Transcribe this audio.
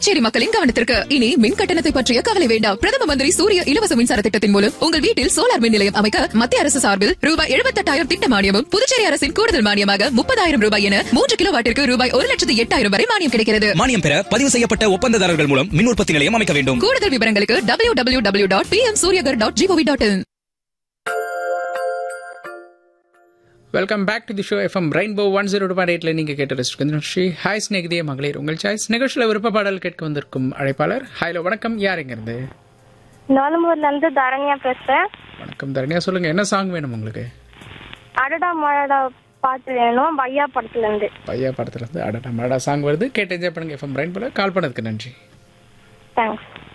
புதுச்சேரி மக்களின் கவனத்திற்கு இனி மின் கட்டணத்தை பற்றிய கவலை வேண்டாம் பிரதம மந்திரி சூரிய இலவச மின்சார திட்டத்தின் மூலம் உங்கள் வீட்டில் சோலார் மின் நிலையம் அமைக்க மத்திய அரசு சார்பில் ரூபாய் எழுபத்தெட்டாயிரம் திட்ட மானியமும் புதுச்சேரி அரசின் கூடுதல் மானியமாக முப்பதாயிரம் ரூபாய் என மூன்று கிலோ வாட்டிற்கு ரூபாய் ஒரு லட்சத்து எட்டாயிரம் வரை மானியம் கிடைக்கிறது மானியம் பெற பதிவு செய்யப்பட்ட ஒப்பந்ததாரர்கள் மூலம் மின் உற்பத்தி நிலையம் அமைக்க வேண்டும் கூடுதல் விவரங்களுக்கு W W W dot P M Suryaghar dot GOV dot in welcome back to the show FM rainbow one zero two point எயிட்ல நீங்க கேட்டு ரசிக்கிறது ஸ்ரீ ஹாய் ஸ்நேகிதிய மகளிர் உங்கள் சாய்ஸ் நிகழ்ச்சியில் விருப்ப பாடல் கேட்க வந்திருக்கும் அழைப்பாளர் ஹாய்ல வணக்கம் யார் எங்க இருந்து நாலுமூர்ல இருந்து தரணியா பேசுறேன் வணக்கம் தரணியா சொல்லுங்க என்ன சாங் வேணும் உங்களுக்கு அடடா மழடா பாட்டு வேணும் பையா படத்துல இருந்து பையா படத்துல இருந்து அடடா மடா சாங் வருது கேட்டு என்ஜாய் பண்ணுங்க எஃப்எம் ரெயின்போல கால் பண்ணதுக்கு நன்றி தேங்க்ஸ்